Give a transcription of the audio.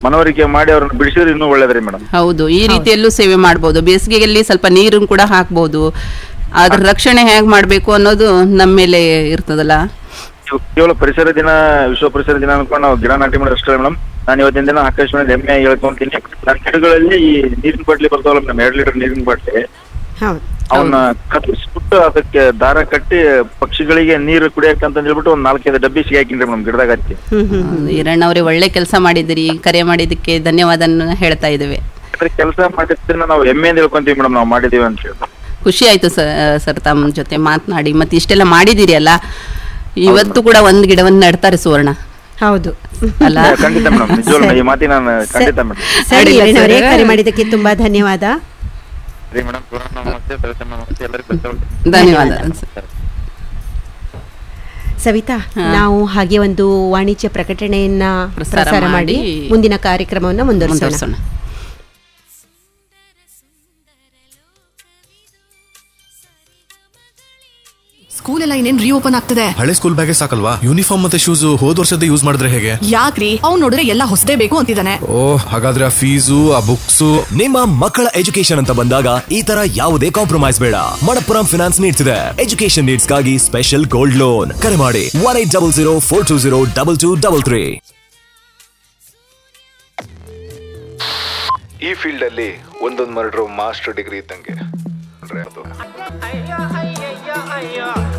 ಮನವರಿಕೆ ಮಾಡಿ ಅವ್ರನ್ನ ಬಿಡಿಸಿದ್ರೆ ಇನ್ನೂ ಒಳ್ಳೇದ್ರಿ ಮೇಡಮ್ ಹೌದು ಈ ರೀತಿಯಲ್ಲೂ ಸೇವೆ ಮಾಡ್ಬೋದು ಬೇಸಿಗೆಯಲ್ಲಿ ಸ್ವಲ್ಪ ನೀರನ್ನು ಕೂಡ ಹಾಕ್ಬೋದು ಅದ್ರ ರಕ್ಷಣೆ ಹೇಗೆ ಮಾಡಬೇಕು ಅನ್ನೋದು ನಮ್ಮ ಮೇಲೆ ಇರ್ತದಲ್ಲ ಕೇವಲ ಪರಿಸರ ದಿನ ವಿಶ್ವ ಪರಿಸರ ದಿನ ಅನ್ಕೊಂಡು ನಾವು ಗಿಡ ನಾಟಿ ಮಾಡೋದು ಅಷ್ಟೇ ಮೇಡಮ್ ನಾನು ಇವತ್ತಿನ ದಿನ ಆಕಾಶವಾಣಿ ಹೆಮ್ಮೆ ಹೇಳ್ಕೊಂತೀನಿ ನನ್ನ ಗಿಡಗಳಲ್ಲಿ ಈ ನೀರಿನ ಬಾಟ್ಲಿ ಬರ್ತಾವಲ್ಲ ಮೇಡಮ್ ಎರಡು ಲೀಟರ್ ನೀರಿನ ಬಾಟ್ಲಿ ಹೌದು ಅವನ್ನ ಕತ್ತರಿಸ್ಬಿಟ್ಟು ಅದಕ್ಕೆ ದಾರ ಕಟ್ಟಿ ಪಕ್ಷಿಗಳಿಗೆ ನೀರು ಕುಡಿಯಕ್ಕಂತ ಹೇಳ್ಬಿಟ್ಟು ಒಂದ್ ನಾಲ್ಕೈದು ಡಬ್ಬಿ ಸಿಗಾಕಿನ್ರಿ ಮೇಡಮ್ ಗಿಡದಾಗ ಹಚ್ಚಿ ಈರಣ್ಣ ಅವರೇ ಒಳ್ಳೆ ಕೆಲಸ ಮಾಡಿದಿರಿ ಕರೆ ಮಾಡಿದ್ದಕ್ಕೆ ಧನ್ಯವಾದ ಹೇಳ್ತಾ ಇದ್ದೇವೆ ಕೆಲಸ ಮಾಡಿದ್ದನ್ನ ನಾವು ಹೆಮ್ಮೆಯಿಂದ ಹೇಳ್ಕೊಂತೀವಿ ಮೇಡಮ್ ನಾವು ಮಾಡಿದೀವಿ ಅಂತ ಹೇಳಿ ಖುಷಿ ಆಯ್ತು ಸರ್ ಸರ್ ತಮ್ಮ ಜೊತೆ ಮಾತನಾಡಿ ಮತ್ತೆ ಇಷ್ಟೆಲ್ಲ ಮಾಡಿದಿರಿ ಅಲ್ಲ ಇವತ್ತು ಕೂಡ ಒಂದು ಗಿಡವನ್ನು ನೆಡ್ತಾರೆ ಸುವರ್ಣ ಹೌದು ಅಲ್ಲ ಖಂಡಿತ ಮೇಡಮ್ ನಿಜವಲ್ಲ ಈ ಮಾತಿ ನಾನು ಖಂಡಿತ ಮೇಡಮ್ ಸರಿ ಅಡ್ಡಿಲ್ಲ ಕಿರಣ್ ಅವರೇ ಸರ್. ಕರೆ ಮಾಡಿದ್ದಕ್ಕೆ ತುಂಬಾ ಧನ್ಯವಾದ ಸರಿ ಮೇಡಮ್ ನಮಸ್ತೆ ಸರಿತಮ್ಮ ನಮಸ್ತೆ ಎಲ್ಲರಿಗೂ ಧನ್ಯವಾದ ಸವಿತಾ ನಾವು ಹಾಗೆ ಒಂದು ವಾಣಿಜ್ಯ ಪ್ರಕಟಣೆಯನ್ನ ಪ್ರಸಾರ ಪ್ರಸಾರ ಮಾಡಿ ಮಾಡಿ ಮುಂದಿನ ಕಾರ್ಯಕ್ರಮವನ್ನು ಮುಂದುವರಿಸೋಣ ಮುಂದುವರಿಸೋಣ ಸ್ಕೂಲ್ ಎಲ್ಲ ಇನ್ನೇನ್ ರೀಓಪನ್ ಆಗ್ತದೆ ಹಳೆ ಸ್ಕೂಲ್ ಬ್ಯಾಗೆ ಸಾಕಲ್ವಾ ಯೂನಿಫಾರ್ಮ್ ಮತ್ತೆ ಶೂಸ್ ಹೋದ್ ವರ್ಷದ ಯೂಸ್ ಮಾಡಿದ್ರೆ ಹೇಗೆ ಯಾಕ್ರಿ ಅವ್ನ್ ನೋಡಿದ್ರೆ ಎಲ್ಲ ಹೊಸದೇ ಬೇಕು ಅಂತಿದ್ದಾನೆ ಓ ಹಾಗಾದ್ರೆ ಆ ಫೀಸು ಆ ಬುಕ್ಸು ನಿಮ್ಮ ಮಕ್ಕಳ ಎಜುಕೇಶನ್ ಅಂತ ಬಂದಾಗ ಈ ತರ ಯಾವುದೇ ಕಾಂಪ್ರಮೈಸ್ ಬೇಡ ಮಣಪ್ಪುರಂ ಫಿನಾನ್ಸ್ ನೀಡ್ತಿದೆ ಎಜುಕೇಶನ್ ನೀಡ್ಸ್ಗಾಗಿ ಸ್ಪೆಷಲ್ ಗೋಲ್ಡ್ ಲೋನ್ ಕರೆ ಮಾಡಿ one eight double zero four two zero double two double three ಈ ಫೀಲ್ಡ್ ಅಲ್ಲಿ ಒಂದೊಂದು ಮರ್ಡ್ರು ಮಾಸ್ಟರ್ ಡಿಗ್ರಿ ಇದ್ದಂಗೆ ಅಂದ್ರೆ ಅದು